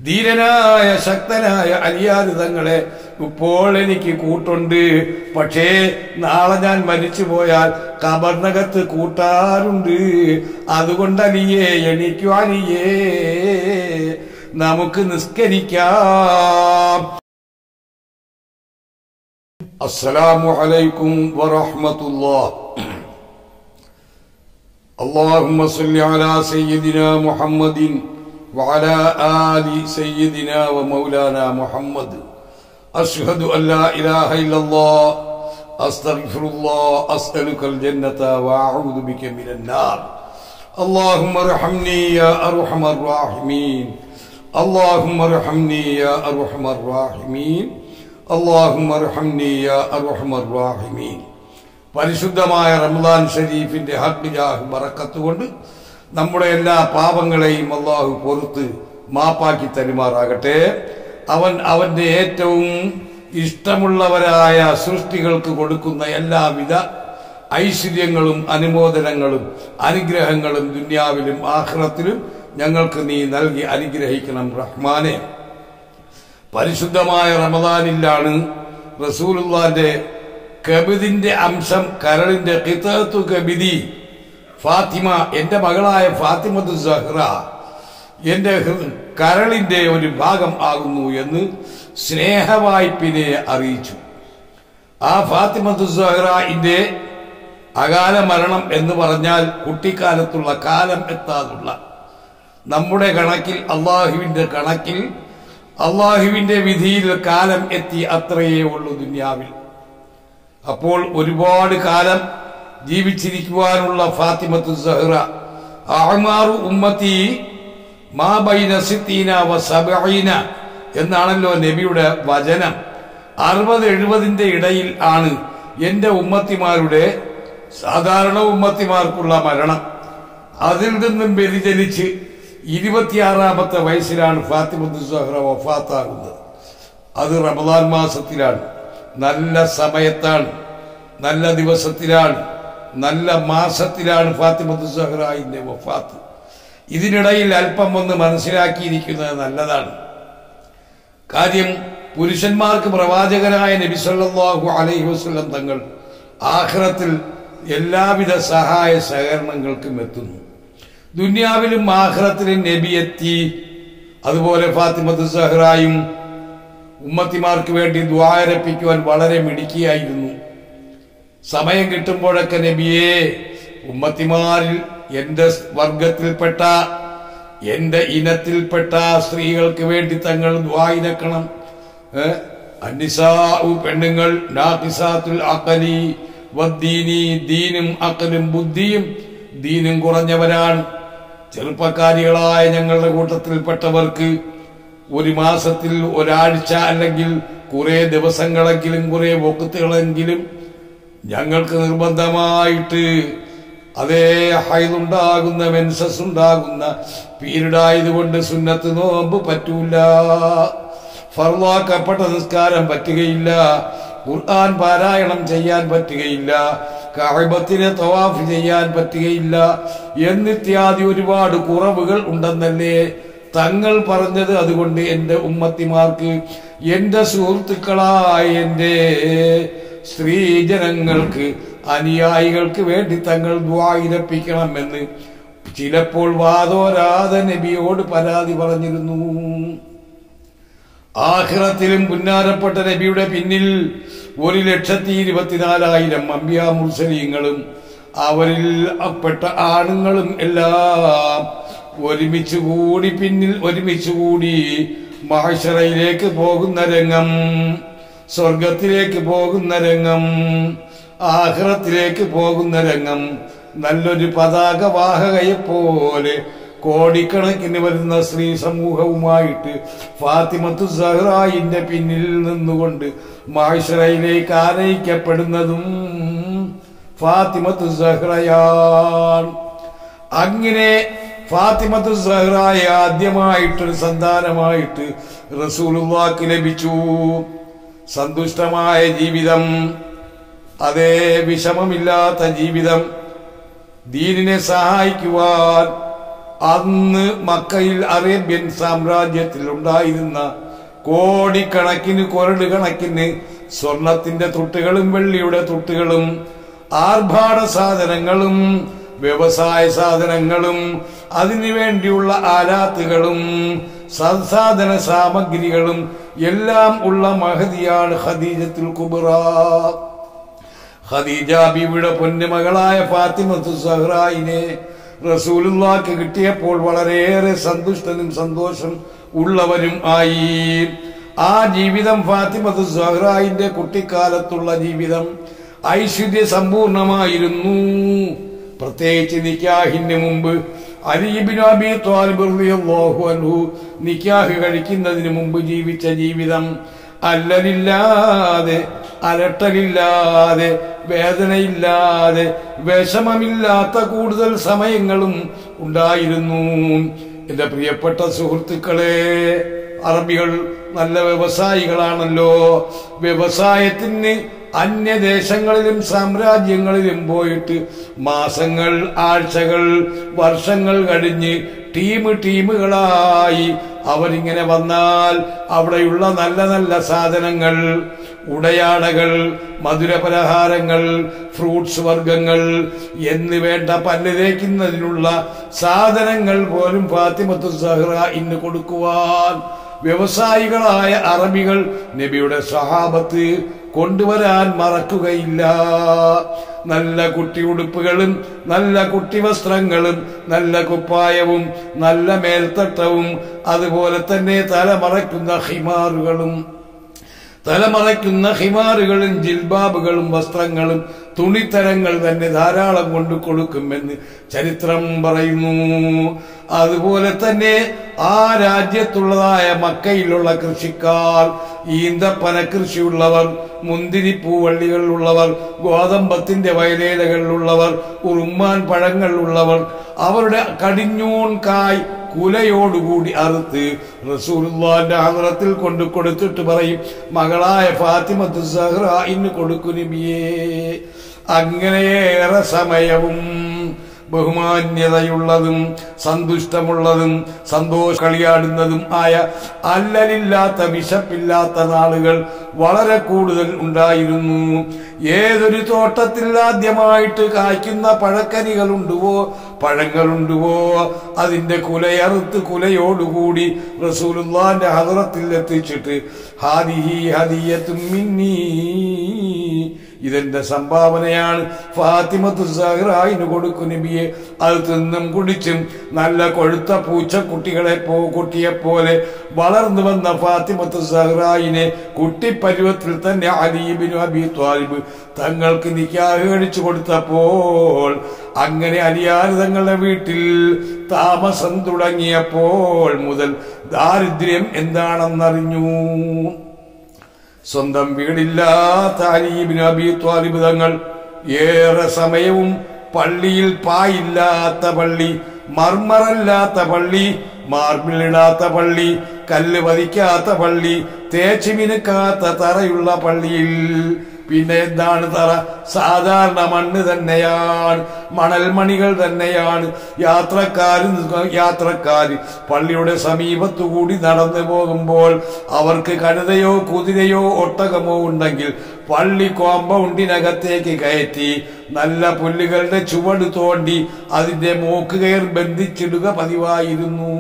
ധീരനായ ശക്തനായ അലിയാരിതങ്ങളെ ഇപ്പോൾ എനിക്ക് കൂട്ടുണ്ട് പക്ഷേ നാളെ ഞാൻ മരിച്ചു പോയാൽ കബർനകത്ത് കൂട്ടാറുണ്ട് അതുകൊണ്ട് അലിയേ എണീക്കു അലിയേ നമുക്ക് നിസ്കരിക്കാം അസ്സലാമു അലൈക്കും വറഹ്മത്തുള്ളാഹ് اللهم صل على سيدنا محمد وعلى آل سيدنا ومولانا محمد أشهد أن لا إله إلا الله أستغفر الله أسألك الجنة وأعوذ بك من النار اللهم ارحمني يا أرحم الراحمين اللهم ارحمني يا أرحم الراحمين اللهم ارحمني يا أرحم الراحمين പരിശുദ്ധമായ റംസാൻ ഷരീഫിന്റെ ഹക്കിജാഹ് ബറക്കത്തുകൊണ്ട് നമ്മുടെ എല്ലാ പാപങ്ങളെയും അള്ളാഹു പൊറുത്ത് മാപ്പാക്കി തരുമാറാകട്ടെ അവൻ അവന്റെ ഏറ്റവും ഇഷ്ടമുള്ളവരായ സൃഷ്ടികൾക്ക് കൊടുക്കുന്ന എല്ലാവിധ ഐശ്വര്യങ്ങളും അനുമോദനങ്ങളും അനുഗ്രഹങ്ങളും ദുന്യാവിലും ആഖിറത്തിലും ഞങ്ങൾക്ക് നീ നൽകി അനുഗ്രഹിക്കണം റഹ്മാനെ പരിശുദ്ധമായ റമദാനിലാണ് റസൂലുള്ളാന്റെ കബിദിന്റെ അംശം കരളിന്റെ കിതത്തു കബിദി ഫാത്തിമ എന്റെ മകളായ ഫാത്തിമത്ത് സഹ്റ എന്റെ ഹൃ- കരളിന്റെ ഒരു ഭാഗം ആകുന്നു എന്ന് സ്നേഹവായ്പിനെ അറിയിച്ചു ആ ഫാത്തിമത്ത് സഹ്റന്റെ അകാല മരണം എന്ന് പറഞ്ഞാൽ കുട്ടിക്കാലത്തുള്ള കാലം എത്താതുള്ള നമ്മുടെ കണക്കിൽ അള്ളാഹുവിന്റെ കണക്കിൽ അള്ളാഹുവിന്റെ വിധിയിൽ കാലം എത്തി അത്രയേ ഉള്ളൂ ദുന്യാവിൽ അപ്പോൾ ഒരുപാട് കാലം ജീവിച്ചിരിക്കുവാനുള്ള ഫാത്തിമത്തു സഹ്റ അഹ്മാറു ഉമ്മത്തി മാ ബൈന സിത്തീന വ സബഈന എന്നാണല്ലോ നബിയുടെ വചനം അറുപത് എഴുപതിന്റെ ഇടയിൽ ആണ് എന്റെ ഉമ്മത്തിമാരുടെ സാധാരണ ഉമ്മത്തിമാർക്കുള്ള മരണം അതിൽ നിന്നും വ്യതിചലിച്ച് ഇരുപത്തിയാറാമത്തെ വയസ്സിലാണ് ഫാത്തിമത്തു സഹ്റ വഫാത്താകുന്നത് അത് റമദാൻ മാസത്തിലാണ് നല്ല സമയത്താണ് നല്ല ദിവസത്തിലാണ് നല്ല മാസത്തിലാണ് ഫാത്തിമത്ത് സഹ്റായിന്റെ വഫാത്ത് ഇതിനിടയിൽ അല്പം ഒന്ന് മനസ്സിലാക്കിയിരിക്കുന്നത് നല്ലതാണ് കാര്യം പുരുഷന്മാർക്ക് പ്രവാചകനായ നബി സല്ലല്ലാഹു അലൈഹി വസല്ലം തങ്ങൾ ആഖിറത്തിൽ എല്ലാവിധ സഹായ സഹകരണങ്ങൾക്കും എത്തുന്നു ദുന്യാവിലും ആഖിറത്തിലും നബി എത്തി അതുപോലെ ഫാത്തിമത്ത് സഹ്റായും ഉമ്മത്തിമാർക്ക് വേണ്ടി ദ്വാരപ്പിക്കുവാൻ വളരെ മിടുക്കിയായിരുന്നു സമയം കിട്ടുമ്പോഴൊക്കെ നബിയെ ഉമ്മത്തിമാരിൽ എന്റെ വർഗത്തിൽപ്പെട്ട എന്റെ ഇനത്തിൽപ്പെട്ട സ്ത്രീകൾക്ക് വേണ്ടി തങ്ങൾ ദ്വായിരക്കണം അന്നിസാഉ പെണ്ണുങ്ങൾ നാഖിസാത്തുൽ അഖലി വദ്ദീനി ദീനും അക്കലും ബുദ്ധിയും ദീനും കുറഞ്ഞവരാണ് ചെറുപ്പക്കാരികളായ ഞങ്ങളുടെ കൂട്ടത്തിൽപ്പെട്ടവർക്ക് ഒരു മാസത്തിൽ ഒരാഴ്ച അല്ലെങ്കിൽ കുറെ ദിവസങ്ങളെങ്കിലും കുറെ വക്കത്തുകളെങ്കിലും ഞങ്ങൾക്ക് നിർബന്ധമായിട്ട് അതേ ഹൈതുണ്ടാകുന്ന മെൻസസ് ഉണ്ടാകുന്ന പീരീഡായതുകൊണ്ട് സുന്നത്ത് നോമ്പ് പറ്റൂല ഫർവാക്കപ്പെട്ട നിസ്കാരം പറ്റുകയില്ല ഖുർആൻ പാരായണം ചെയ്യാൻ പറ്റുകയില്ല കാഴ്ബത്തിനെ തവാഫ് ചെയ്യാൻ പറ്റുകയില്ല എന്നിത്യാദി ഒരുപാട് കുറവുകൾ ഉണ്ടെന്നല്ലേ തങ്ങൾ പറഞ്ഞത് അതുകൊണ്ട് എൻ്റെ ഉമ്മത്തിമാർക്ക് എൻ്റെ സുഹൃത്തുക്കളായ എൻ്റെ സ്ത്രീജനങ്ങൾക്ക് അനുയായികൾക്ക് വേണ്ടി തങ്ങൾ ദ്വായിരപ്പിക്കണമെന്ന് ചിലപ്പോൾ വാദോരാധ നബിയോട് പരാതി പറഞ്ഞിരുന്നു ആഖിറത്തിലും പുന്നാരപ്പെട്ട നബിയുടെ പിന്നിൽ ഒരു ലക്ഷത്തി ഇരുപത്തിനാലായിരം അമ്പിയ മുർസലീങ്ങളും അവരിൽ പെട്ട ആണുങ്ങളും എല്ലാം ഒരുമിച്ച് കൂടി പിന്നിൽ ഒരുമിച്ച് കൂടി മഹശറയിലേക്ക് പോകുന്ന രംഗം സ്വർഗത്തിലേക്ക് പോകുന്ന രംഗം ആഹ്റത്തിലേക്ക് പോകുന്ന രംഗം നല്ലൊരു പതാക വാഹകയെ പോലെ കോടിക്കണക്കിന് വരുന്ന സ്ത്രീ സമൂഹവുമായിട്ട് ഫാത്തിമത്തു സഹ്റായിന്റെ പിന്നിൽ നിന്നുകൊണ്ട് മാഷറയിലേക്ക് ആനയിക്കപ്പെടുന്നതും ഫാത്തിമത്തു സഹ്റയാണ് അങ്ങനെ ഫാത്തിമത്തു സഹ്റായ ആദ്യമായിട്ടൊരു സന്താനമായിട്ട് റസൂലുള്ളാക്ക് ലഭിച്ചു സന്തുഷ്ടമായ ജീവിതം അതേ വിഷമമില്ലാത്ത ജീവിതം ദീനിനെ സഹായിക്കുവാൻ അന്ന് മക്കയിൽ അറേബ്യൻ സാമ്രാജ്യത്തിൽ ഉണ്ടായിരുന്ന കോടിക്കണക്കിന് കൊരട് കണക്കിന് സ്വർണത്തിന്റെ തുട്ടുകളും വെള്ളിയുടെ തുട്ടുകളും ആർഭാട സാധനങ്ങളും വ്യവസായ സാധനങ്ങളും അതിനു വേണ്ടിയുള്ള ആലാത്തുകളും സൽസാധന സാമഗ്രികളും എല്ലാം ഉള്ള മഹതിയാണ് ഖദീജത്തുൽ കുബറ ഖദീജ ബീവിയുടെ പൊന്നുമകളായ ഫാത്തിമത്തു സഹ്റായിനെ റസൂലുള്ളാക്ക് കിട്ടിയപ്പോൾ വളരെയേറെ സന്തുഷ്ടനും സന്തോഷം ഉള്ളവരും ആയി ആ ജീവിതം ഫാത്തിമത്തു സഹ്റായിന്റെ കുട്ടിക്കാലത്തുള്ള ജീവിതം ഐശ്വര്യ സമ്പൂർണമായിരുന്നു പ്രത്യേകിച്ച് നിക്കാഹിന് മുമ്പ് അലീബിൻ അബി ത്വാലിബ് റളിയല്ലാഹു അൻഹു നിക്കാഹ് കഴിക്കുന്നതിന് മുമ്പ് ജീവിച്ച ജീവിതം അല്ലലില്ലാതെ അലട്ടലില്ലാതെ വേദനയില്ലാതെ വിഷമമില്ലാത്ത കൂടുതൽ സമയങ്ങളും ഉണ്ടായിരുന്നു എന്റെ പ്രിയപ്പെട്ട സുഹൃത്തുക്കളെ അറബികൾ നല്ല വ്യവസായികളാണല്ലോ വ്യവസായത്തിന് അന്യദേശങ്ങളിലും സാമ്രാജ്യങ്ങളിലും പോയിട്ട് മാസങ്ങൾ ആഴ്ചകൾ വർഷങ്ങൾ കഴിഞ്ഞ് ടീം ടീമുകളായി അവരിങ്ങനെ വന്നാൽ അവിടെയുള്ള നല്ല നല്ല സാധനങ്ങൾ ഉടയാടകൾ മധുരപലഹാരങ്ങൾ ഫ്രൂട്ട്സ് വർഗങ്ങൾ എന്ന് വേണ്ട പല്ല് തേക്കുന്നതിനുള്ള സാധനങ്ങൾ പോലും ഫാത്തിമത്തു സഹ്റ ഇന്ന് കൊടുക്കുവാൻ വ്യവസായികളായ അറബികൾ നബിയുടെ സഹാബത്ത് കൊണ്ടുവരാൻ മറക്കുകയില്ല നല്ല കുട്ടി ഉടുപ്പുകളും നല്ല കുട്ടി വസ്ത്രങ്ങളും നല്ല കുപ്പായവും നല്ല മേൽത്തട്ടവും അതുപോലെ തന്നെ തലമറയ്ക്കുന്ന ഹിമാറുകളും തലമറയ്ക്കുന്ന ഹിമാറുകളും ജിൽബാബുകളും വസ്ത്രങ്ങളും തുണിത്തരങ്ങൾ തന്നെ ധാരാളം കൊണ്ടു കൊടുക്കുമെന്ന് ചരിത്രം പറയുന്നു അതുപോലെ തന്നെ ആ രാജ്യത്തുള്ളതായ മക്കയിലുള്ള കൃഷിക്കാർ ഈന്തപ്പന കൃഷിയുള്ളവർ മുന്തിരിപ്പൂവള്ളികളിലുള്ളവർ ഗോതമ്പത്തിന്റെ വയലേലകളിലുള്ളവർ ഉറുമ്മാൻ പഴങ്ങളിലുള്ളവർ അവരുടെ കടിഞ്ഞൂൺ കായ് കുലയോടുകൂടി അറുത്ത് റസൂലുള്ളാന്റെ ഹദ്റത്തിൽ കൊണ്ട് കൊടുത്തിട്ട് പറയും മകളായ ഫാത്തിമത്ത് സഹ്റ ഇന്ന് കൊടുക്കു നബിയേ അങ്ങനെയേറെ സമയവും ബഹുമാന്യതയുള്ളതും സന്തുഷ്ടമുള്ളതും സന്തോഷ കളിയാടുന്നതും ആയ അല്ലലില്ലാത്ത വിശപ്പില്ലാത്ത നാളുകൾ വളരെ കൂടുതൽ ഉണ്ടായിരുന്നു ഏതൊരു തോട്ടത്തിൽ ആദ്യമായിട്ട് കായ്ക്കുന്ന പഴക്കനികളുണ്ടുവോ പഴങ്ങളുണ്ടുവോ അതിന്റെ കുലയറുത്ത് കുലയോടുകൂടി റസൂലുള്ളാന്റെ ഹദറത്തിൽ എത്തിച്ചിട്ട് ഹാദിഹി ഹദിയത്തും മിന്നീ ഇതെന്റെ സംഭാവനയാണ് ഫാത്തിമത്തു സഹ്റായിന് കൊടുക്കും നബിയെ അത് തിന്നും കുടിച്ചും നല്ല കൊഴുത്ത പൂച്ചക്കുട്ടികളെ പോ കുട്ടിയെ പോലെ വളർന്നു വന്ന ഫാത്തിമത്തു സഹ്റായിനെ കുട്ടിപ്പരുവത്തിൽ തന്നെ അലീബിനു അബി ത്വാലിബ് തങ്ങൾക്ക് നിക്കാഹ് കഴിച്ചു കൊടുത്തപ്പോൾ അങ്ങനെ അലിയാർ തങ്ങളുടെ വീട്ടിൽ താമസം തുടങ്ങിയപ്പോൾ മുതൽ ദാരിദ്ര്യം എന്താണെന്നറിഞ്ഞു സ്വന്തം വീടില്ലാത്ത അലീബിന് അബി ത്വാലിബ് തങ്ങൾ ഏറെ സമയവും പള്ളിയിൽ പായില്ലാത്ത പള്ളി മർമറല്ലാത്ത പള്ളി മാർബിളിടാത്ത പള്ളി കല്ല് പതിക്കാത്ത പള്ളി തേച്ച് മിനുക്കാത്ത തറയുള്ള പള്ളിയിൽ പിന്നെ എന്താണ് തറ സാധാരണ മണ്ണ് തന്നെയാണ് മണൽമണികൾ തന്നെയാണ് യാത്രക്കാര് യാത്രക്കാര് പള്ളിയുടെ സമീപത്തു കൂടി നടന്നു പോകുമ്പോൾ അവർക്ക് കഴുതയോ കുതിരയോ ഒട്ടകമോ ഉണ്ടെങ്കിൽ പള്ളി കോമ്പൗണ്ടിനകത്തേക്ക് കയറ്റി നല്ല പുല്ലുകളുടെ ചുവട് തോണ്ടി അതിന്റെ മൂക്ക് കയർ ബന്ധിച്ചിടുക പതിവായിരുന്നു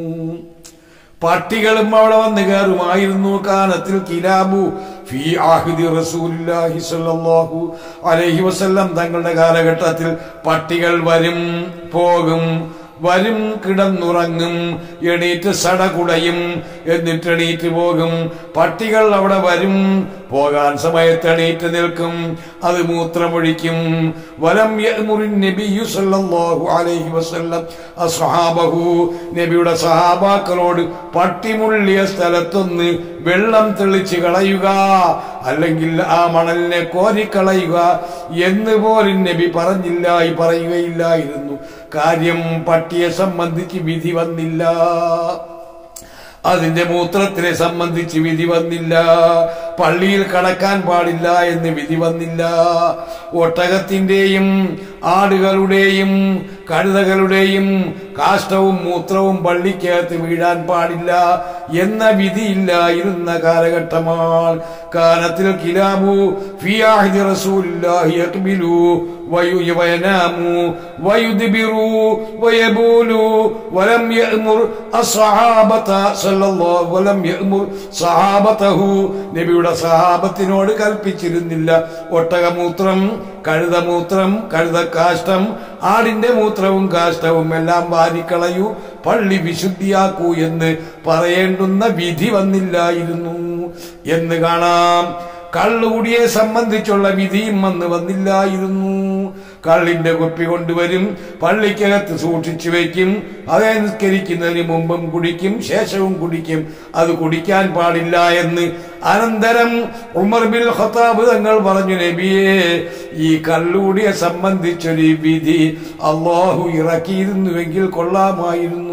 പട്ടികളും അവിടെ വന്ന് കയറുമായിരുന്നു കാലത്തിൽ കിലാബു ഫി ആഹിദി റസൂലുള്ളാഹി സ്വല്ലല്ലാഹു അലൈഹി വസല്ലം തങ്ങളുടെ കാലഘട്ടത്തിൽ പട്ടികൾ വരും പോകും വരും കിടന്നുറങ്ങും എണീറ്റ് സടകുടയും എന്നിട്ട് എണീറ്റ് പോകും പട്ടികൾ അവിടെ വരും പോകാൻ സമയത്ത് എണീറ്റ് നിൽക്കും അത് മൂത്രമൊഴിക്കും വലം യഅ്മുറിൻ നബിയ്യു സല്ലല്ലാഹു അലൈഹി വസല്ലം അസ്ഹാബഹു നബിയുടെ സഹാബാക്കളോട് പട്ടിമുള്ളിയ സ്ഥലത്തൊന്ന് വെള്ളം തെളിച്ച് കളയുക അല്ലെങ്കിൽ ആ മണലിനെ കോരിക്കളയുക എന്ന് പോലും നബി പറഞ്ഞില്ല ഈ പറയുകയില്ലായിരുന്നു കാര്യം പട്ടിയെ സംബന്ധിച്ച് വിധി വന്നില്ല അതിന്റെ മൂത്രത്തിനെ സംബന്ധിച്ച് വിധി വന്നില്ല പള്ളിയിൽ കടക്കാൻ പാടില്ല എന്ന് വിധി വന്നില്ല ഒട്ടകത്തിന്റെയും ആടുകളുടെയും കഴുതകളുടെയും കാഷ്ടവും മൂത്രവും പള്ളിക്കകത്ത് വീഴാൻ പാടില്ല എന്ന വിധിയില്ലായിരുന്ന കാലഘട്ടമാണ് കാലത്തിൽ കിലാബു ഫിയാഹിദി റസൂലില്ലാഹി യഖ്ബിലു വയു വയനാമു വയുദ്ബിറു വയബൂലു വലം യഅ്മുർ അസ്സഹാബത സല്ലല്ലാഹു വലം യഅ്മുർ സഹാബതഹു നബിയുടെ സഹാബത്തിനോട് കൽപ്പിച്ചിരുന്നില്ല ഒട്ടകമൂത്രം കഴുതമൂത്രം കഴുതക്കാഷ്ടം ആടിന്റെ മൂത്രവും കാഷ്ടവും എല്ലാം വാരിക്കളയൂ പള്ളി വിശുദ്ധിയാക്കൂ എന്ന് പറയേണ്ടുന്ന വിധി വന്നില്ലായിരുന്നു എന്ന് കാണാം കള്ളുകുടിയെ സംബന്ധിച്ചുള്ള വിധിയും അന്ന് വന്നില്ലായിരുന്നു കള്ളിന്റെ കുപ്പി കൊണ്ടുവരും പള്ളിക്കകത്ത് സൂക്ഷിച്ചു വെക്കും അതേ നിസ്കരിക്കുന്നതിന് മുമ്പും കുടിക്കും ശേഷവും കുടിക്കും അത് കുടിക്കാൻ പാടില്ല എന്ന് അനന്തരം ഉമർ ബിൻ ഖത്താബ് തങ്ങൾ പറഞ്ഞു നബിയെ ഈ കള്ളുകുടിയെ സംബന്ധിച്ചൊരു വിധി അള്ളാഹു ഇറക്കിയിരുന്നുവെങ്കിൽ കൊള്ളാമായിരുന്നു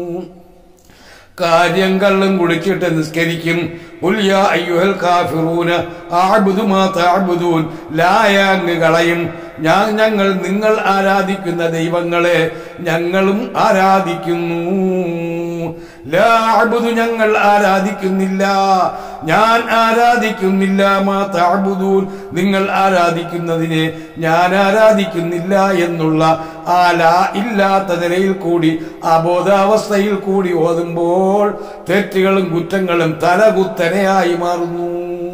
കാര്യം കള്ളും കുടിച്ചിട്ട് നിസ്കരിക്കും "ഖുൽ യാ അയ്യുഹൽ കാഫിറൂന അഅ്ബുദു മാ തഅ്ബുദൂൻ ലായാങ് കളയും ഞാൻ ഞങ്ങൾ നിങ്ങൾ ആരാധിക്കുന്ന ദൈവങ്ങളെ ഞങ്ങളും ആരാധിക്കുന്നു ലാ അഅ്ബുദു ഞങ്ങൾ ആരാധിക്കുന്നില്ല ഞാൻ ആരാധിക്കുന്നില്ല മാ തഅ്ബുദൂൻ നിങ്ങൾ ആരാധിക്കുന്നതിനെ ഞാൻ ആരാധിക്കുന്നില്ല എന്നുള്ള ആ ലാ ഇല്ലാത്ത നിലയിൽ കൂടി അബോധാവസ്ഥയിൽ കൂടി ഓതുമ്പോൾ തെറ്റുകളും കുറ്റങ്ങളും തലകുത്തനെയായി മാറുന്നു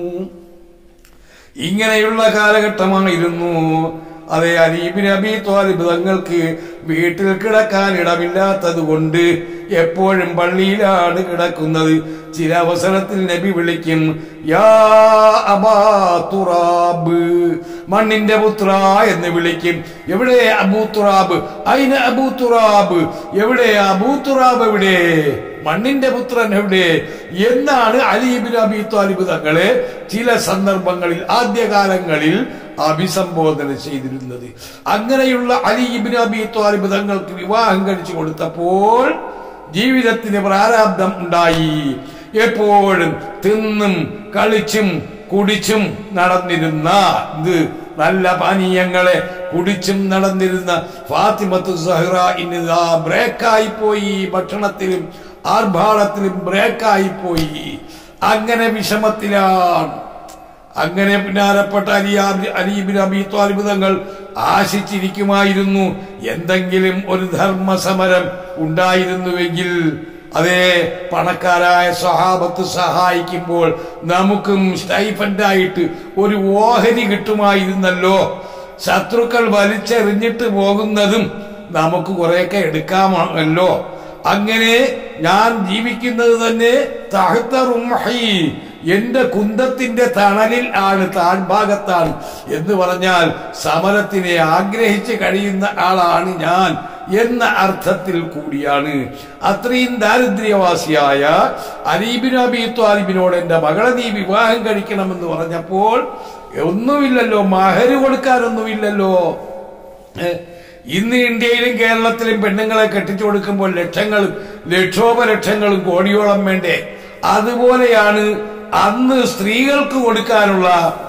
ഇങ്ങനെയുള്ള കാലഘട്ടമായിരുന്നു അതെ അലീബിൻ അബി ത്വാലിബ് തങ്ങൾക്ക് വീട്ടിൽ കിടക്കാൻ ഇടമില്ലാത്തത് കൊണ്ട് എപ്പോഴും പള്ളിയിലാണ് കിടക്കുന്നത് ചില അവസരത്തിൽ നബി വിളിക്കും യാ അബാ തുറാബ് മണ്ണിന്റെ പുത്ര എന്ന് വിളിക്കും എവിടെ അബൂ തുറാബ് അയിന അബൂ തുറാബ് എവിടെ അബൂ തുറാബ് എവിടെ മണ്ണിന്റെ പുത്രൻ എവിടെ എന്നാണ് അലീബിൻ അബി താലിബ് തങ്ങളെ ചില സന്ദർഭങ്ങളിൽ ആദ്യകാലങ്ങളിൽ അഭിസംബോധന ചെയ്തിരുന്നത് അങ്ങനെയുള്ള അലീബിൻ അബി താലിബ് തങ്ങൾക്ക് വിവാഹം കഴിച്ചു കൊടുത്തപ്പോൾ ജീവിതത്തിന് പ്രാരാബ്ദം ഉണ്ടായി എപ്പോഴും തിന്നും കളിച്ചും കുടിച്ചും നടന്നിരുന്ന ഇത് നല്ല പാനീയങ്ങളെ കുടിച്ചും നടന്നിരുന്ന ഫാത്തിമത്ത് സഹ്റ ഇന്ന് ബ്രേക്കായി പോയി ഭക്ഷണത്തിലും ആർഭാടത്തിലും ബ്രേക്കായി പോയി അങ്ങനെ വിഷമത്തിലാണ് അങ്ങനെ പിന്നാലപ്പെട്ട അലിയാ അലീബിൻ അബി ത്വാലിബ് തങ്ങൾ ആശിച്ചിരിക്കുമായിരുന്നു എന്തെങ്കിലും ഒരു ധർമ്മസമരം ഉണ്ടായിരുന്നുവെങ്കിൽ അതേ പണക്കാരായ സഹാബത്ത് സഹായിക്കുമ്പോൾ നമുക്കും സ്റ്റൈഫൻഡായിട്ട് ഒരു ഓഹരി കിട്ടുമായിരുന്നല്ലോ ശത്രുക്കൾ വലിച്ചെറിഞ്ഞിട്ട് പോകുന്നതും നമുക്ക് കുറെയൊക്കെ എടുക്കാമല്ലോ അങ്ങനെ ഞാൻ ജീവിക്കുന്നത് തന്നെ തഹത്ത റുംഹി എന്റെ കുന്തത്തിന്റെ തണലിൽ ആണ് താഴ്ഭാഗത്താണ് എന്ന് പറഞ്ഞാൽ സമരത്തിനെ ആഗ്രഹിച്ച് കഴിയുന്ന ആളാണ് ഞാൻ എന്ന അർത്ഥത്തിൽ കൂടിയാണ് അത്രയും ദാരിദ്ര്യവാസിയായ അലീബിൻ അബി ത്വാലിബിനോട് എന്റെ മകളെ നീ വിവാഹം കഴിക്കണമെന്ന് പറഞ്ഞപ്പോൾ ഒന്നുമില്ലല്ലോ മഹര് കൊടുക്കാനൊന്നുമില്ലല്ലോ ഏ, ഇന്ന് ഇന്ത്യയിലും കേരളത്തിലും പെണ്ണുങ്ങളെ കെട്ടിച്ചു കൊടുക്കുമ്പോൾ ലക്ഷങ്ങളും ലക്ഷോപലക്ഷങ്ങളും കോടിയോളം വേണ്ടേ അതുപോലെയാണ് അന്ന് സ്ത്രീകൾക്ക് കൊടുക്കാനുള്ള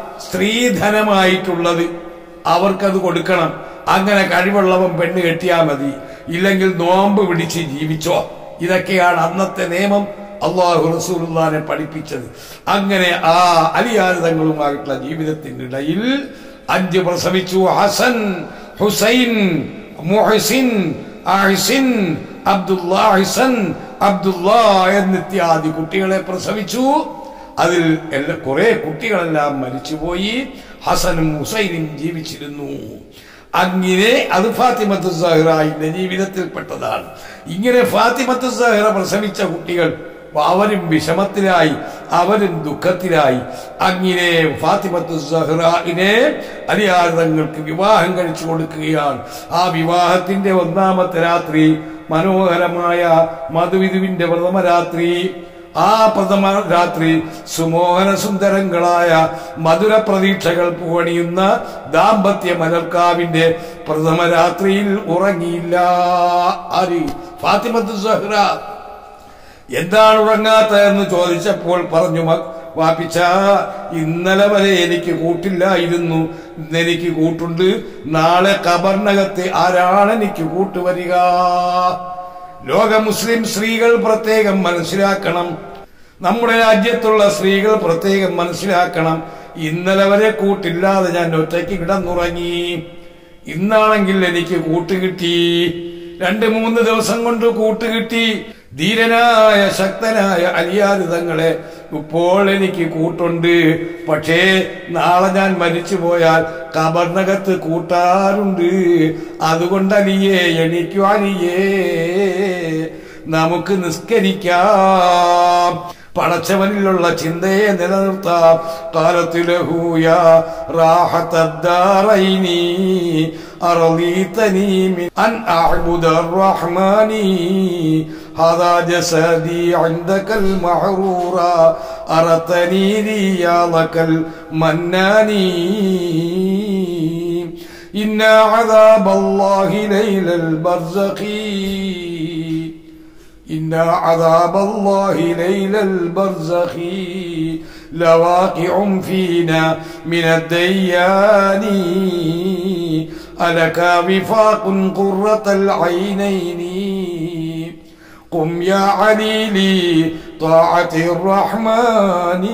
സ്ത്രീധനമായിട്ടുള്ളത് അവർക്കത് കൊടുക്കണം അങ്ങനെ കഴിവുള്ളവൻ പെണ്ണ് കെട്ടിയാ മതി ഇല്ലെങ്കിൽ നോമ്പ് പിടിച്ച് ജീവിച്ചോ ഇതൊക്കെയാണ് അന്നത്തെ നിയമം അള്ളാഹു റസൂലുള്ളാനെ പഠിപ്പിച്ചത് അങ്ങനെ ആ അലിയാരിതങ്ങളുമായിട്ടുള്ള ജീവിതത്തിനിടയിൽ അഞ്ച് പ്രസവിച്ചു Hasan Husain Muhsin Ahsin Abdullah Hasan Abdullah എന്നിത്യാദി കുട്ടികളെ പ്രസവിച്ചു അതിൽ എല്ലാ കുറെ കുട്ടികളെല്ലാം മരിച്ചുപോയി ഹസനും ഹുസൈനും ജീവിച്ചിരുന്നു അങ്ങനെ അത് ഫാത്തിമത്ത് സഹ്റായിന്റെ ജീവിതത്തിൽപ്പെട്ടതാണ് ഇങ്ങനെ ഫാത്തിമത്ത് സഹ്റ പ്രസവിച്ച കുട്ടികൾ അവരും വിഷമത്തിലായി അവരും ദുഃഖത്തിലായി അങ്ങനെ ഫാത്തിമത്ത് സഹ്റായിനെ അലിയാതങ്ങൾക്ക് വിവാഹം കഴിച്ചു കൊടുക്കുകയാണ് ആ വിവാഹത്തിന്റെ ഒന്നാമത്തെ രാത്രി മനോഹരമായ മധുവിധുവിന്റെ പ്രഥമ രാത്രി ആ പ്രഥമ രാത്രി സുമോഹന സുന്ദരങ്ങളായ മധുര പ്രതീക്ഷകൾ പൂവണിയുന്ന ദാമ്പത്യ മലർക്കാവിന്റെ പ്രഥമ രാത്രിയിൽ ഉറങ്ങിയില്ല ആര് ഫാത്തിമത്ത് സഹ്റ എന്താണ് ഉറങ്ങാത്തതെന്ന് ചോദിച്ചപ്പോൾ പറഞ്ഞു "മ- വാപ്പിച്ച ഇന്നലെ വരെ എനിക്ക് കൂട്ടില്ലായിരുന്നു ഇന്ന് എനിക്ക് കൂട്ടുണ്ട് നാളെ കബറിനകത്ത് ആരാണ് എനിക്ക് കൂട്ടുവരിക ലോക മുസ്ലിം സ്ത്രീകൾ പ്രത്യേകം മനസ്സിലാക്കണം നമ്മുടെ രാജ്യത്തുള്ള സ്ത്രീകൾ പ്രത്യേകം മനസ്സിലാക്കണം ഇന്നലെ വരെ കൂട്ടില്ലാതെ ഞാൻ ഒറ്റയ്ക്ക് കിടന്നുറങ്ങി ഇന്നാണെങ്കിൽ എനിക്ക് കൂട്ടുകിട്ടി രണ്ട് മൂന്ന് ദിവസം കൊണ്ട് കൂട്ടുകിട്ടി ധീരനായ ശക്തനായ അലിയാരിതങ്ങളെ ഇപ്പോൾ എനിക്ക് കൂട്ടുണ്ട് പക്ഷേ നാളെ ഞാൻ മരിച്ചു പോയാൽ കബർനകത്ത് കൂട്ടാറുണ്ട് അതുകൊണ്ട് അലിയേ എണീക്കു അലിയേ നമുക്ക് നിസ്കരിക്കാം പടച്ചവനിലുള്ള ചിന്തയെ നിലനിർത്താം കാലത്തിലഹൂയ റാഹത്തദ്ദാറൈനി أرضيتني من أن أعبد الرحمن هذا جسدي عندك المحرورا أرتني رياضك المنان إن عذاب الله ليل البرزخ إن عذاب الله ليل البرزخ لواقع فينا من الديان ألك وفاق قرة العينين قم يا علي لي طاعة الرحمن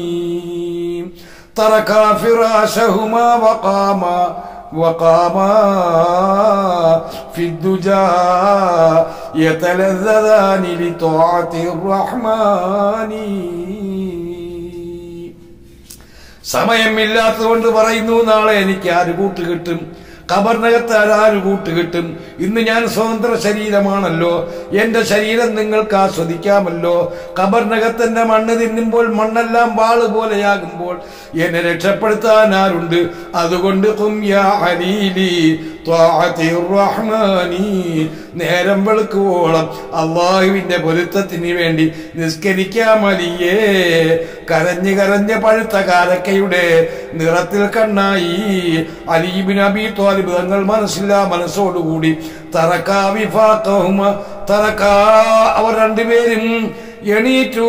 تركا فراشهما وقاما وقاما في الدجى يتلذذان لطاعة الرحمن സമയമില്ലാത്തതുകൊണ്ട് പറയുന്നു നാളെ എനിക്ക് ആര് കൂട്ട് കിട്ടും കബറിനകത്ത് ആര് കൂട്ട് കിട്ടും ഇന്ന് ഞാൻ സ്വതന്ത്ര ശരീരമാണല്ലോ എന്റെ ശരീരം നിങ്ങൾക്ക് ആസ്വദിക്കാമല്ലോ കബറിനകത്ത് എന്റെ മണ്ണ് തിന്നുമ്പോൾ മണ്ണെല്ലാം വാള് പോലെയാകുമ്പോൾ എന്നെ രക്ഷപ്പെടുത്താൻ ആരുണ്ട് അതുകൊണ്ട് ഖും യാ അലീലി ത്വാഅത്തി റഹ്മാനി നേരം വെളുക്കുവോളം അള്ളാഹുവിന്റെ പൊരുത്തത്തിന് വേണ്ടി നിസ്കരിക്കാമലിയേ കരഞ്ഞ് കരഞ്ഞ് പഴുത്ത കാരക്കയുടെ നിറത്തിൽ കണ്ണായി അലീബിൻ അബി ത്വാലിബ് തങ്ങൾ മനസ്സില്ലാ മനസ്സോടുകൂടി തറക്കാ വിഫാക്കഹുമ തറക്കാ അവർ രണ്ടുപേരും എണീറ്റു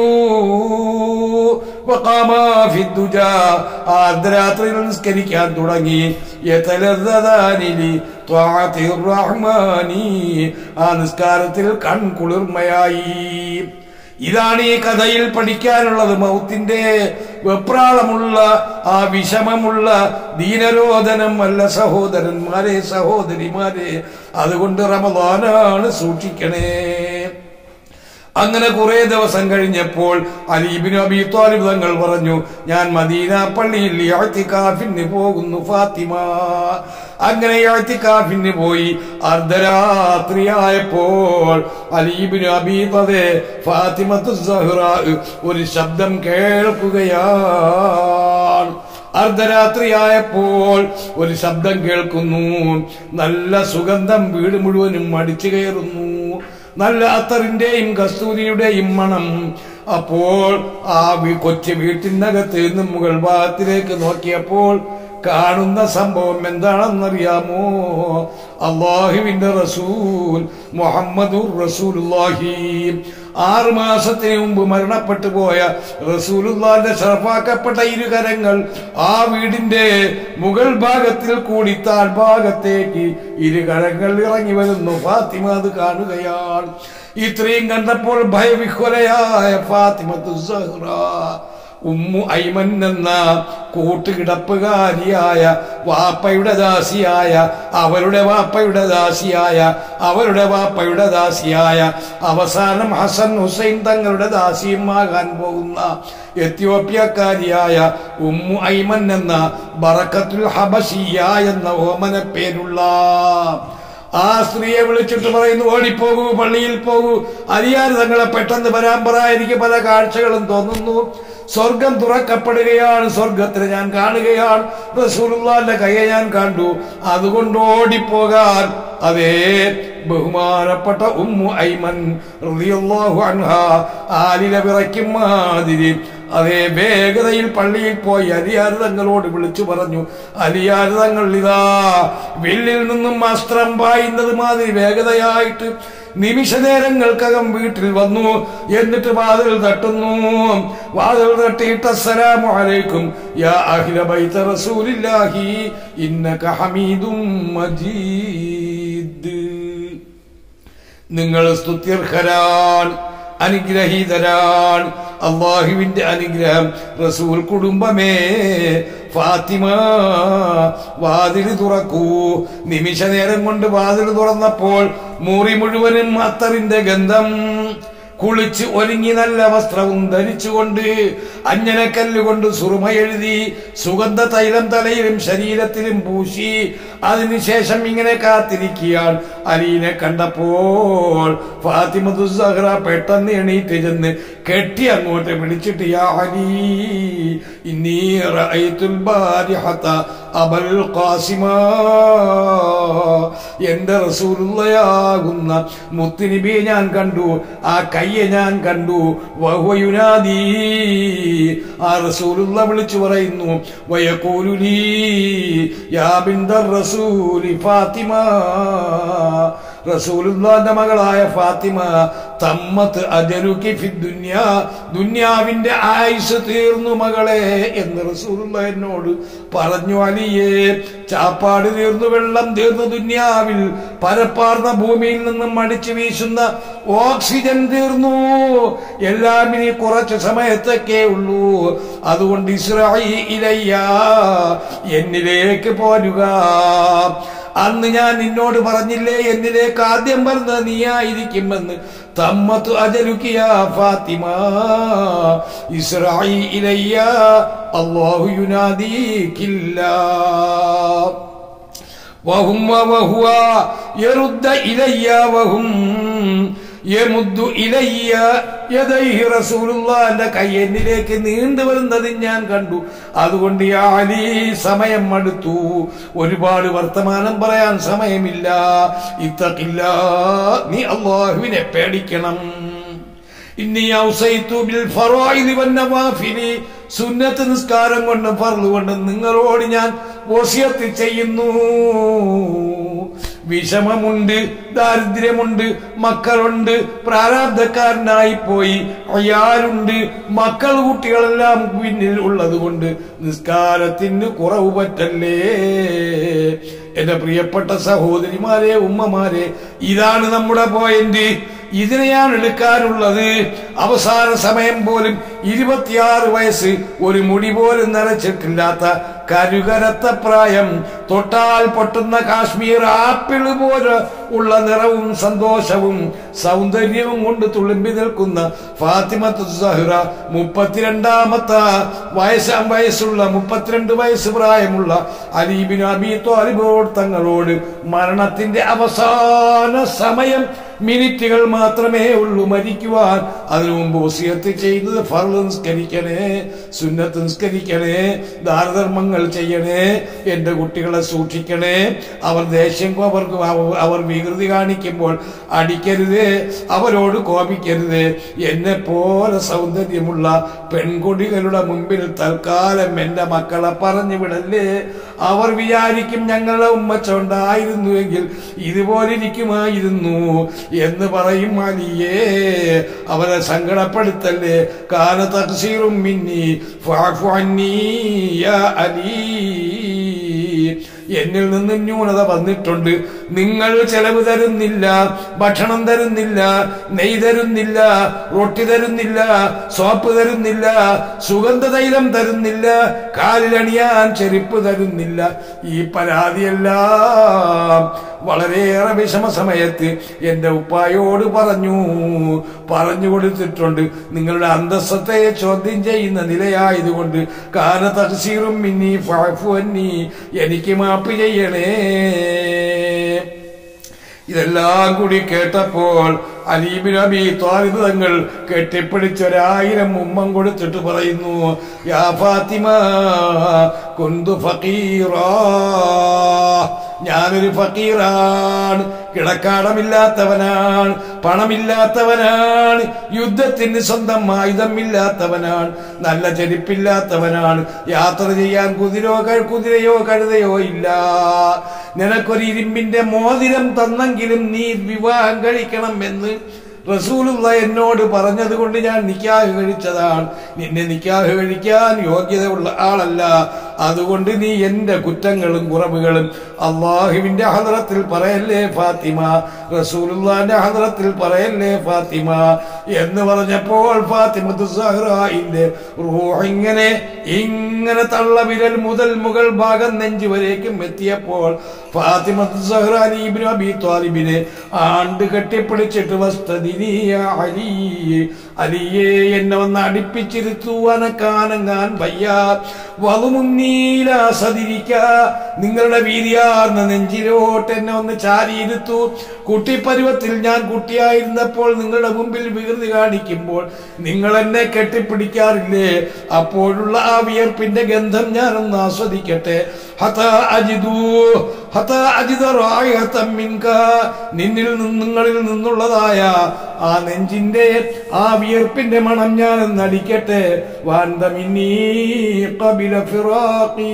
വഖാമാ ഫിദ്ദുജാ ആ അർദ്ധരാത്രിയിൽ നിസ്കരിക്കാൻ തുടങ്ങി യതലദ്ദദാനി ലി ത്വാഅത്തി റഹ്മാനി ആ നിസ്കാരത്തിൽ കൺകുളിർമയായി ഇതാണ് ഈ കഥയിൽ പഠിക്കാനുള്ളത് മൗത്തിന്റെ വെപ്രാളമുള്ള ആ വിഷമമുള്ള ദീനരോധനം അല്ല സഹോദരന്മാരെ സഹോദരിമാരെ അതുകൊണ്ട് റമദാനാണ് സൂക്ഷിക്കണേ അങ്ങനെ കുറെ ദിവസം കഴിഞ്ഞപ്പോൾ അലീബിന് അബി താലിബ് തങ്ങൾ പറഞ്ഞു ഞാൻ മദീന പള്ളിയിൽ ഇഅ്തികാഫിന് പോകുന്നു ഫാത്തിമ അങ്ങനെ ഇഅ്തികാഫിന് പോയി അർദ്ധരാത്രിയായപ്പോൾ അലീബിന് അബി തതെ ഫാത്തിമത്തു സഹ്റ ഒരു ശബ്ദം കേൾക്കുകയാണ് അർദ്ധരാത്രിയായപ്പോൾ ഒരു ശബ്ദം കേൾക്കുന്നു നല്ല സുഗന്ധം വീട് മുഴുവനും അടിച്ചു കയറുന്നു നല്ല അത്തറിന്റെയും കസ്തൂരിയുടെയും മണം അപ്പോൾ ആ വി- കൊച്ചു വീട്ടിനകത്ത് നിന്ന് മുകൾ ഭാഗത്തിലേക്ക് നോക്കിയപ്പോൾ കാണുന്ന സംഭവം എന്താണെന്നറിയാമോ അള്ളാഹുവിന്റെ റസൂൽ മുഹമ്മദുർ റസൂലുള്ളാഹി ആറ് മാസത്തിന് മുമ്പ് മരണപ്പെട്ടു പോയ റസൂലുള്ളാന്റെ ഷറഫാക്കപ്പെട്ട ഇരുകരങ്ങൾ ആ വീടിന്റെ മുകൾ ഭാഗത്തിൽ കൂടി താഴ്ഭാഗത്തേക്ക് ഇരുകരങ്ങൾ ഇറങ്ങി വരുന്നു ഫാത്തിമ അത് കാണുകയാണ് ഇത്രയും കണ്ടപ്പോൾ ഭയവിഹ്വലയായ ഫാത്തിമത്തു സഹ്റ ഉമ്മു ഐമൻ എന്ന കൂട്ടുകിടപ്പുകാരിയായ വാപ്പയുടെ ദാസിയായ അവരുടെ വാപ്പയുടെ ദാസിയായ അവരുടെ വാപ്പയുടെ ദാസിയായ അവസാനം ഹസൻ ഹുസൈൻ തങ്ങളുടെ ദാസിയുമാകാൻ പോകുന്ന എത്യോപ്യക്കാരിയായ ഉമ്മു ഐമൻ എന്ന ബറക്കത്തുൽ ഹബഷിയ എന്ന ഓമന പേരുള്ള ആ സ്ത്രീയെ വിളിച്ചിട്ട് പറയുന്നു ഓടിപ്പോകൂ പള്ളിയിൽ പോകൂ അരിയാർ തങ്ങളെ പെട്ടെന്ന് വരാൻ പറ എനിക്ക് പല കാഴ്ചകളും തോന്നുന്നു സ്വർഗം തുറക്കപ്പെടുകയാണ് സ്വർഗത്തിന് ഞാൻ കാണുകയാണ് റസൂലുള്ളാന്റെ കയ്യെ ഞാൻ കണ്ടു അതുകൊണ്ട് ഓടിപ്പോകാൻ അതേ ബഹുമാനപ്പെട്ട ഉമ്മു ഐമൻ റളിയല്ലാഹു അൻഹ ആലില വിറയ്ക്കും മാതിരി അതേ വേഗതയിൽ പള്ളിയിൽ പോയി അലിയാർ തങ്ങളോട് വിളിച്ചു പറഞ്ഞു അലിയാർ തങ്ങൾ ഇതാ വില്ലിൽ നിന്നും അസ്ത്രം പായുന്നത് മാതിരി വേഗതയായിട്ട് നിമിഷ നേരങ്ങൾക്കകം വീട്ടിൽ വന്നു എന്നിട്ട് വാതിൽ തട്ടുന്നു വാതിൽ തട്ടിയിട്ട് അസ്സലാമു അലൈക്കും യാ അഖില ബൈത റസൂലില്ലാഹി ഇന്നക ഹമീദും മജീദ് നിങ്ങൾ സ്തുത്യർഹരാൻ അനുഗ്രഹീതരാൻ അള്ളാഹുവിന്റെ അനുഗ്രഹം റസൂൽ കുടുംബമേ ഫാത്തിമ വാതിൽ തുറക്കൂ നിമിഷ നേരം കൊണ്ട് വാതിൽ തുറന്നപ്പോൾ മുറി മുഴുവനും അത്തറിന്റെ ഗന്ധം കുളിച്ച് ഒരുങ്ങി നല്ല വസ്ത്രവും ധരിച്ചുകൊണ്ട് അഞ്ഞനക്കല്ലുകൊണ്ട് സുറുമ എഴുതി സുഗന്ധ തൈലം തലയിലും ശരീരത്തിലും പൂശി അതിനുശേഷം ഇങ്ങനെ കാത്തിരിക്കുകയാൻ അലീനെ കണ്ടപ്പോൾ ഫാത്തിമതു സഹ്റ പെട്ടെന്ന് എണീറ്റ് ചെന്ന് കെട്ടി അങ്ങോട്ട് വിളിച്ചിട്ട് യാ അലി ഇന്നീ റഅയ്തുൽ ബാരിഹത അബൽ ഖാസിമ എന്റെ റസൂലുള്ളയാകുന്ന മുത്തുനബിയെ ഞാൻ കണ്ടു ആ കയ്യെ ഞാൻ കണ്ടു വഹുയുനാദി ആ റസൂലുള്ള വിളിച്ചു പറയുന്നു വയക്കൂലുലീ യാ ബിന്ദർ റസൂലി ഫാത്തിമ റസൂലുള്ളാന്റെ മകളായ ഫാത്തിമ തമ്മത്ത് അജലുക്കി ഫി ദുന്യാ ദുന്യാവിന്റെ ആയുസ് തീർന്നു മകളെ എന്ന് റസൂലുള്ള എന്നോട് പറഞ്ഞു അലിയേ ചാപ്പാട് തീർന്നു വെള്ളം തീർന്നു ദുന്യാവിൽ പരപ്പാർന്ന ഭൂമിയിൽ നിന്നും അടിച്ചു വീശുന്ന ഓക്സിജൻ തീർന്നു എല്ലാം ഇനി കുറച്ച് സമയത്തൊക്കെ ഉള്ളൂ അതുകൊണ്ട് ഇസ്രായി ഇലയ്യ എന്നിലേക്ക് പോരുക അന്ന് ഞാൻ നിന്നോട് പറഞ്ഞില്ലേ എന്നിലേക്ക് ആദ്യം വരുന്നത് നീയായിരിക്കുമെന്ന് തമ്മത്തു അജലുക്കിയ ഫാത്തിമ ഇസ്രായി ഇലയ്യ അള്ളാഹു യുനാദീക്കില്ല വഹും വഹുവ യറുദ്ദ ഇലയ്യ വഹും യമുദ്ദു ഇലയ്യ യദൈഹി റസൂലുള്ളാന്റെ കൈ എന്നിലേക്ക് നീണ്ടു വരുന്നത് ഞാൻ കണ്ടു അതുകൊണ്ട് യാ അലി സമയം അടുത്തു ഒരുപാട് വർത്തമാനം പറയാൻ സമയമില്ല ഇത്തക്കില്ല നീ അള്ളാഹുവിനെ പേടിക്കണം ഇന്നി ഔസൈത്തു ബിൽ ഫറായിദി വന്നവാഫിലി സുന്നത്ത് നിസ്കാരം കൊണ്ടും ഫർള് കൊണ്ടും നിങ്ങളോട് ഞാൻ വസിയത്ത് ചെയ്യുന്നു വിഷമമുണ്ട് ദാരിദ്ര്യമുണ്ട് മക്കളുണ്ട് പ്രാരാബ്ധക്കാരനായി പോയി അയാളുണ്ട് മക്കൾ കുട്ടികളെല്ലാം പിന്നിൽ ഉള്ളത് കൊണ്ട് നിസ്കാരത്തിന് കുറവ് പറ്റല്ലേ എന്റെ പ്രിയപ്പെട്ട സഹോദരിമാരെ ഉമ്മമാരെ ഇതാണ് നമ്മുടെ പോയിന്റ് ഇതിനെയാണ് എടുക്കാനുള്ളത് അവസാന സമയം പോലും ഇരുപത്തിയാറ് വയസ്സ് ഒരു മുടി പോലും നരച്ചിട്ടില്ലാത്ത കരുകരത്ത പ്രായം തൊട്ടാൽ പൊട്ടുന്ന കാശ്മീർ ആപ്പിൾ പോലെ ഉള്ള നിറവും സന്തോഷവും സൗന്ദര്യവും കൊണ്ട് തുളുമ്പി നിൽക്കുന്ന ഫാത്തിമത്ത് സഹ്റ മുപ്പത്തിരണ്ടാമത്തെ വയസ്സാം വയസ്സുള്ള മുപ്പത്തിരണ്ട് വയസ്സ് പ്രായമുള്ള അലീബിൻ അബി തോലിബോട് തങ്ങളോട് മരണത്തിന്റെ അവസാന സമയം മിനിറ്റുകൾ മാത്രമേ ഉള്ളൂ മരിക്കുവാൻ അതിനു മുമ്പ് വസിയത്ത് ചെയ്യുന്നത് ഫർള് നിസ്കരിക്കണേ സുന്നത്ത് നിസ്കരിക്കണേ ദാനധർമ്മങ്ങൾ ചെയ്യണേ എന്റെ കുട്ടികളെ സൂക്ഷിക്കണേ അവർ ദേഷ്യം അവർക്ക് അവ- അവർ വികൃതി കാണിക്കുമ്പോൾ അടിക്കരുത് അവരോട് കോപിക്കരുത് എന്നെ പോലെ സൗന്ദര്യമുള്ള പെൺകുട്ടികളുടെ മുമ്പിൽ തൽക്കാലം എന്റെ മക്കളെ പറഞ്ഞു വിടല്ലേ അവർ വിചാരിക്കും ഞങ്ങളുടെ ഉമ്മച്ചുണ്ടായിരുന്നുവെങ്കിൽ ഇതുപോലെ ഇരിക്കുമായിരുന്നു എന്ന് പറയും അലിയേ അവരെ സങ്കടപ്പെടുത്തല്ലേ കാല തക്സീറും മിന്നി ഫഅഫു അന്നീ യാ അലീ എന്നിൽ നിന്ന് ന്യൂനത വന്നിട്ടുണ്ട് നിങ്ങൾ ചെലവ് തരുന്നില്ല ഭക്ഷണം തരുന്നില്ല നെയ് തരുന്നില്ല റൊട്ടി തരുന്നില്ല സോപ്പ് തരുന്നില്ല സുഗന്ധ തൈലം തരുന്നില്ല കാലിലണിയാൻ ചെരുപ്പ് തരുന്നില്ല ഈ പരാതിയെല്ലാം വളരെയേറെ വിഷമ സമയത്ത് എന്റെ ഉപ്പായോട് പറഞ്ഞു പറഞ്ഞു കൊടുത്തിട്ടുണ്ട് നിങ്ങളുടെ അന്തസ്സത്തെ ചോദ്യം ചെയ്യുന്ന നിലയായതുകൊണ്ട് കാന തഹസീറും മിന്നി ഫഅഫു അന്നി എനിക്ക് മാപ്പ് ചെയ്യണേ ഇതെല്ലാം കൂടി കേട്ടപ്പോൾ അലീബിൻ അബി ത്വാലിബ് തങ്ങൾ കെട്ടിപ്പിടിച്ചൊരായിരം ഉമ്മം കൊടുത്തിട്ട് പറയുന്നു യാ ഫാത്തിമ കുന്തു ഫക്കീറാ ഞാനൊരു ഫക്കീറാണ് കിടക്കാടമില്ലാത്തവനാണ് പണമില്ലാത്തവനാണ് യുദ്ധത്തിന് സ്വന്തം ആയുധമില്ലാത്തവനാണ് നല്ല ചെരുപ്പില്ലാത്തവനാണ് യാത്ര ചെയ്യാൻ കുതിരോ ക- കുതിരയോ കഴുതയോ ഇല്ല നിനക്കൊരു ഇരുമ്പിന്റെ മോതിരം തന്നെങ്കിലും നീ വിവാഹം കഴിക്കണം എന്ന് റസൂലുള്ള എന്നോട് പറഞ്ഞത് കൊണ്ട് ഞാൻ നിക്കാഹ് കഴിച്ചതാണ് നിന്നെ നിക്കാഹ് കഴിക്കാൻ യോഗ്യതയുള്ള ആളല്ല അതുകൊണ്ട് നീ എന്റെ കുറ്റങ്ങളും കുറവുകളും അള്ളാഹുവിന്റെ ഹദ്രത്തിൽ പറയല്ലേ ഫാത്തിമ റസൂലുള്ളാന്റെ ഹദ്രത്തിൽ പറയല്ലേ ഫാത്തിമ എന്ന് പറഞ്ഞപ്പോൾ ഫാത്തിമത്തു സഹ്റായിന്റെ റൂഹ് ഇങ്ങനെ ഇങ്ങനെ തള്ള വിരൽ മുതൽ മുകൾ ഭാഗം നെഞ്ചു വരേക്കും എത്തിയപ്പോൾ ഫാത്തിമത്തു സഹ്റാനി ഇബ്നു അബി ത്വാലിബിനെ ആണ്ട് കെട്ടിപ്പിടിച്ചിട്ട് വസ്തദിനി യാ അലി അലിയെ എന്നെ ഒന്ന് അടുപ്പിച്ചിരുത്തു അനക്കാനങ്ങാൻ വയ്യ വളുമുന്നീല സതിരിക്ക നിങ്ങളുടെ വീതിയാർന്ന നെഞ്ചിലോട്ട് എന്നെ ഒന്ന് ചാരിയിരുത്തു കുട്ടിപ്പരുവത്തിൽ ഞാൻ കുട്ടിയായിരുന്നപ്പോൾ നിങ്ങളുടെ മുമ്പിൽ വികൃതി കാണിക്കുമ്പോൾ നിങ്ങൾ എന്നെ കെട്ടിപ്പിടിക്കാറില്ലേ അപ്പോഴുള്ള ആ വിയർപ്പിന്റെ ഗന്ധം ഞാനൊന്ന് ആസ്വദിക്കട്ടെ ഹത അജിദു ഹത അജിദ റായിഹത്തം മിൻക നിന്നിൽ നിന്ന് നിങ്ങളിൽ നിന്നുള്ളതായ ആ നെഞ്ചിന്റെ ആ വിയർപ്പിന്റെ മണം ഞാനൊന്ന് അടിക്കട്ടെ വാന്ത മിന്നീ കബില ഫിറാഖീ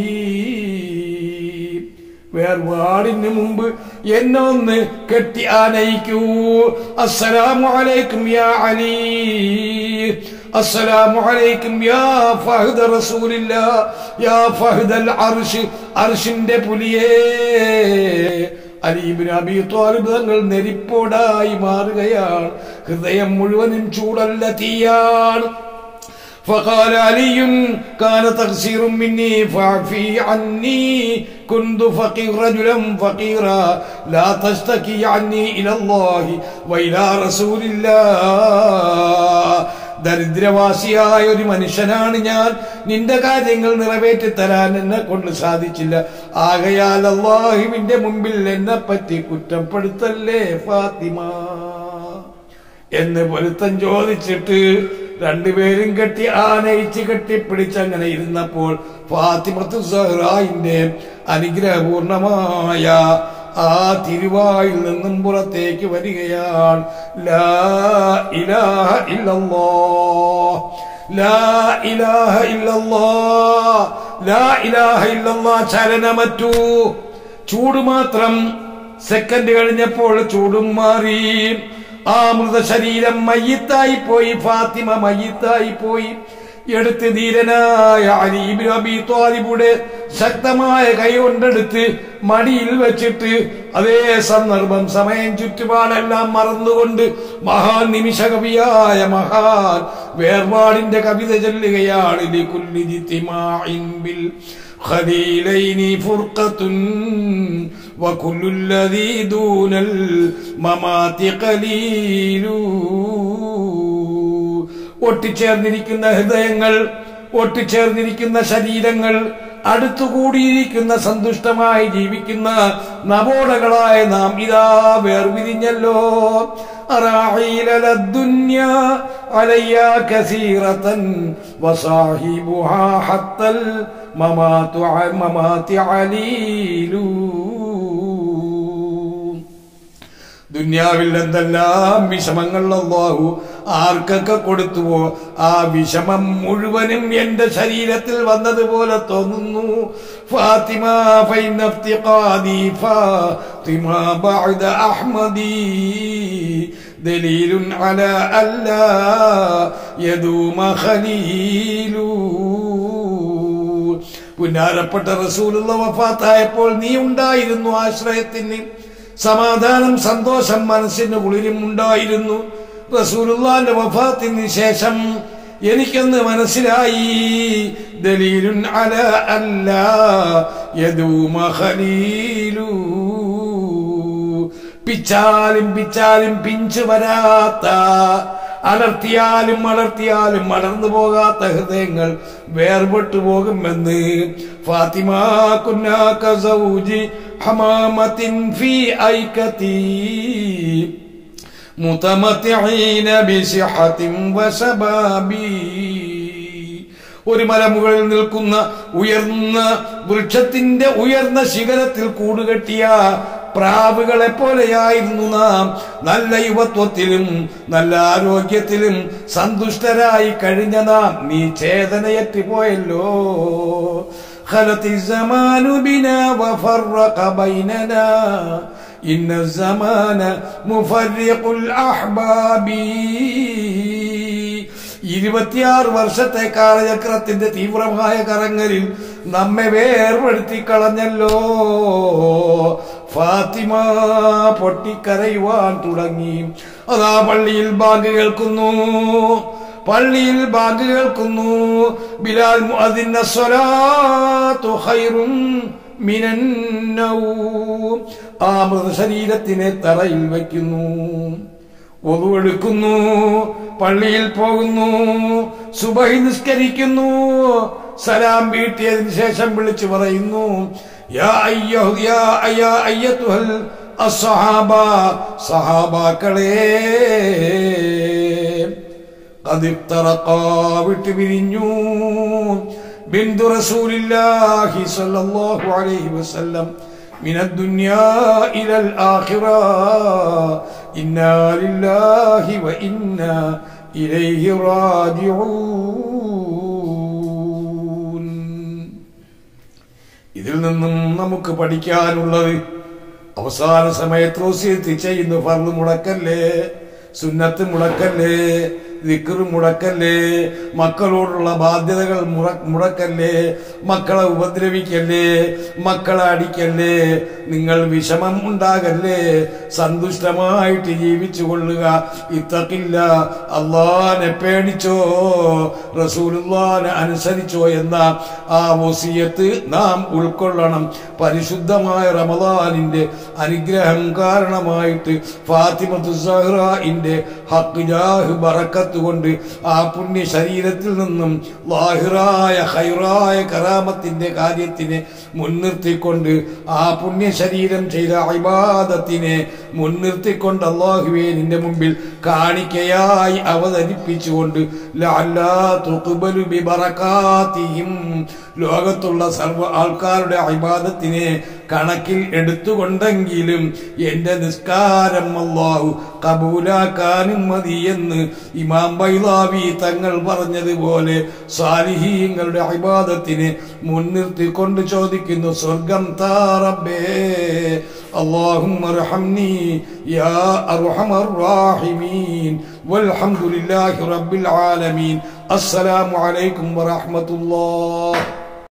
വേർപാടിന് മുമ്പ് എന്നെ ഒന്ന് കെട്ടി ആനയിക്കൂ അസ്സലാമു അലൈക്കും യാ അലി അസ്സലാമു അലൈക്കും യാ ഫഹദ റസൂലില്ല യാ ഫഹദൽ അർഷ് അർഷിന്റെ പുലിയേ അലീബിന് അബി ത്വാലിബ് തങ്ങൾ നെരിപ്പോടായി മാറുകയാണ് ഹൃദയം മുഴുവനും ചൂടല്ല തീയാണ് فقال علي كان تقصير مني فاعفي عني كنت فقير رجلا فقيرا لا تشتكي عني إلى الله وإلى رسول الله ദരിദ്രവാസിയായ ഒരു മനുഷ്യനാണ് ഞാൻ നിന്റെ കാര്യങ്ങൾ നിറവേറ്റി തരാൻ എന്നെ കൊണ്ട് സാധിച്ചില്ല ആകയാൽ അള്ളാഹുവിന്റെ മുമ്പിൽ എന്നെ പറ്റി കുറ്റപ്പെടുത്തല്ലേ ഫാത്തിമ എന്ന് പൊരുത്തം ചോദിച്ചിട്ട് രണ്ടുപേരും കെട്ടി ആനയിച്ച് കെട്ടിപ്പിടിച്ച് അങ്ങനെ ഇരുന്നപ്പോൾ ഫാത്തിമത്തു സഹ്റായിന്റെ അനുഗ്രഹപൂർണമായ ആ തിരുവായിൽ നിന്നും പുറത്തേക്ക് വരികയാണ് ലാ ഇലാഹ ഇല്ലല്ലാ ലാ ഇലാഹ ഇല്ലല്ലാ ലാ ഇലാഹ ഇല്ലല്ലാ ചലനമറ്റു ചൂട് മാത്രം സെക്കൻഡ് കഴിഞ്ഞപ്പോൾ ചൂടും മാറി ആ മൃതശരീരം മയ്യത്തായി പോയി ഫാത്തിമ മയ്യത്തായി പോയി എടുത്ത് ധീരനായ അലീബിൻ അബി ത്വാലിബുടെ ശക്തമായ കൈ കൊണ്ടെടുത്ത് മടിയിൽ വെച്ചിട്ട് അതേ സന്ദർഭം സമയം ചുറ്റുപാടെല്ലാം മറന്നുകൊണ്ട് മഹാൻ നിമിഷകവിയായ മഹാൻ വേർപാടിന്റെ കവിത ചൊല്ലുകയാണ് ലികുല്ലി ജിത്തിമാഇൻ ബിൽ خليلين فرقة وكل الذي دون الممات قليل ഒട്ടിച്ചേർന്നിരിക്കുന്ന ഹൃദയങ്ങൾ ഒട്ടിച്ചേർന്നിരിക്കുന്ന ശരീരങ്ങൾ അടുത്തുകൂടിയിരിക്കുന്ന സന്തുഷ്ടമായി ജീവിക്കുന്ന നവോടകളായ നാം ഇതാ വേർപിരിഞ്ഞല്ലോ أراعيل للدنيا علي كثيرة وصاحبها حتى الممات ممات عليل ദുന്യാവിൽ എന്തെല്ലാം വിഷമങ്ങൾ അള്ളാഹു ആർക്കൊക്കെ കൊടുത്തുവോ ആ വിഷമം മുഴുവനും എന്റെ ശരീരത്തിൽ വന്നതുപോലെ തോന്നുന്നു ഫാത്തിമ ഫൈന افتقادي ഫാത്തിമ بعد أحمدي دليل على ألا يدوم خليل പുന്നാരപ്പെട്ട റസൂലുള്ള വഫാത്തായപ്പോൾ നീ ഉണ്ടായിരുന്നു ആശ്രയത്തിന് സമാധാനം സന്തോഷം മനസ്സിന് കുളിരും ഉണ്ടായിരുന്നു റസൂലുള്ളാന്റെ വഫാത്തിന് ശേഷം എനിക്കെന്ന് മനസ്സിലായി ദലീലുൻ അല അല്ല യദൂമ ഖലീലു പിച്ചാലും പിച്ചാലും പിഞ്ചു വരാത്ത അടർത്തിയാലും അടർത്തിയാലും അടർന്നു പോകാത്ത ഹൃദയങ്ങൾ വേർപെട്ടു പോകുമെന്ന് ഫാത്തിമ കുന്നാക്ക സൗജി ഹമാമത്തിൻ ഫീ ഐക്കത്തി മുതമത്തിഈന ബിസിഹത്തിൻ വശബാബി ഒരു മലമുകളിൽ നിൽക്കുന്ന ഉയർന്ന വൃക്ഷത്തിന്റെ ഉയർന്ന ശിഖരത്തിൽ കൂടുകെട്ടിയ പ്രാവുകളെ പോലെയായിരുന്നു നാം നല്ല യുവത്വത്തിലും നല്ല ആരോഗ്യത്തിലും സന്തുഷ്ടരായി കഴിഞ്ഞ നാം നീ ചേതനയറ്റ് പോയല്ലോ خلت الزمان بنا وفرق بيننا إن الزمان مفرق الأحباب ഇരുപത്തിയാറ് വർഷത്തെ കാലചക്രത്തിന്റെ തീവ്രമായ കറങ്ങലിൽ നമ്മെ വേർപെടുത്തി കളഞ്ഞല്ലോ ഫാത്തിമ പൊട്ടിക്കരയുവാൻ തുടങ്ങി അതാ പള്ളിയിൽ ബാങ്ക് കേൾക്കുന്നു പള്ളിയിൽ ബാങ്ക് കേൾക്കുന്നു ബിലാൽ മുഅദ്ദിൻ അസ്സലാത്തു ഖൈറും മിനന്നൗം ആ മൃതശരീരത്തിനെ തറയിൽ വയ്ക്കുന്നു ഒതുവെടുക്കുന്നു പള്ളിയിൽ പോകുന്നു സുബഹി നിസ്കരിക്കുന്നു സലാം വീട്ടിയതിനു ശേഷം വിളിച്ചു പറയുന്നു യാ അയ്യഹു യാ അയ്യാ അയ്യത്തുഹൽ അസ്സഹാബ സഹാബാക്കളേ അതിത്തറക്കാ വിട്ടുപിരിഞ്ഞു ബിന്ദു റസൂലില്ലാഹി സല്ലല്ലാഹു അലൈഹി വസല്ലം من الدنيا إلى الآخرة إنا لله وإنا إليه راجعون ഇതിൽ നിന്നും നമുക്ക് പഠിക്കാനുള്ളത് അവസാന സമയത്ത് റോസിയത്ത് ചെയ്യുന്ന ഫർദ് മുടക്കല്ലേ സുന്നത്ത് മുടക്കല്ലേ ദിക്കറ് മുടക്കല്ലേ മക്കളോടുള്ള ബാധ്യതകൾ മുറ- മുടക്കല്ലേ മക്കളെ ഉപദ്രവിക്കല്ലേ മക്കളെ അടിക്കല്ലേ നിങ്ങൾ വിഷമം ഉണ്ടാകല്ലേ സന്തുഷ്ടമായിട്ട് ജീവിച്ചു കൊള്ളുക ഇത്തക്കില്ല അള്ളാനെ പേടിച്ചോ റസൂലുള്ളാനെ അനുസരിച്ചോ എന്ന ആ വസിയത്ത് നാം ഉൾക്കൊള്ളണം പരിശുദ്ധമായ റമദാനിന്റെ അനുഗ്രഹം കാരണമായിട്ട് ഫാത്തിമത്തു സഹ്റായിന്റെ ഹക്ക് ജാഹ് ബറക്കത്ത് കൊണ്ട് ആ പുണ്യ ശരീരത്തിൽ നിന്നും ലാഹിറായ ഹൈറായ കറാമത്തിന്റെ കാര്യത്തിനെ മുൻനിർത്തിക്കൊണ്ട് ആ പുണ്യ ശരീരം ചെയ്ത ഇബാദത്തിനെ മുൻനിർത്തിക്കൊണ്ട് അള്ളാഹുവെ നിന്റെ മുമ്പിൽ കാണിക്കയായി അവതരിപ്പിച്ചുകൊണ്ട് ലഅല്ലാ തുഖ്ബലു ബിബറകാതിഹിം ലോകത്തുള്ള സർവ്വ ആൾക്കാരുടെ ഇബാദത്തിനെ കണക്കിൽ എടുത്തുകൊണ്ടെങ്കിലും എന്റെ നിസ്കാരം അള്ളാഹു കബൂലാക്കാനും മതി എന്ന് ഇമാം ബൈലാവി തങ്ങൾ പറഞ്ഞതുപോലെ സാലിഹീങ്ങളുടെ അഭിബാദത്തിനെ മുൻനിർത്തിക്കൊണ്ട് ചോദിക്കുന്നു സ്വർഗം താറബേ اللهم ارحمني يا أرحم الراحمين والحمد لله رب العالمين السلام عليكم ورحمة الله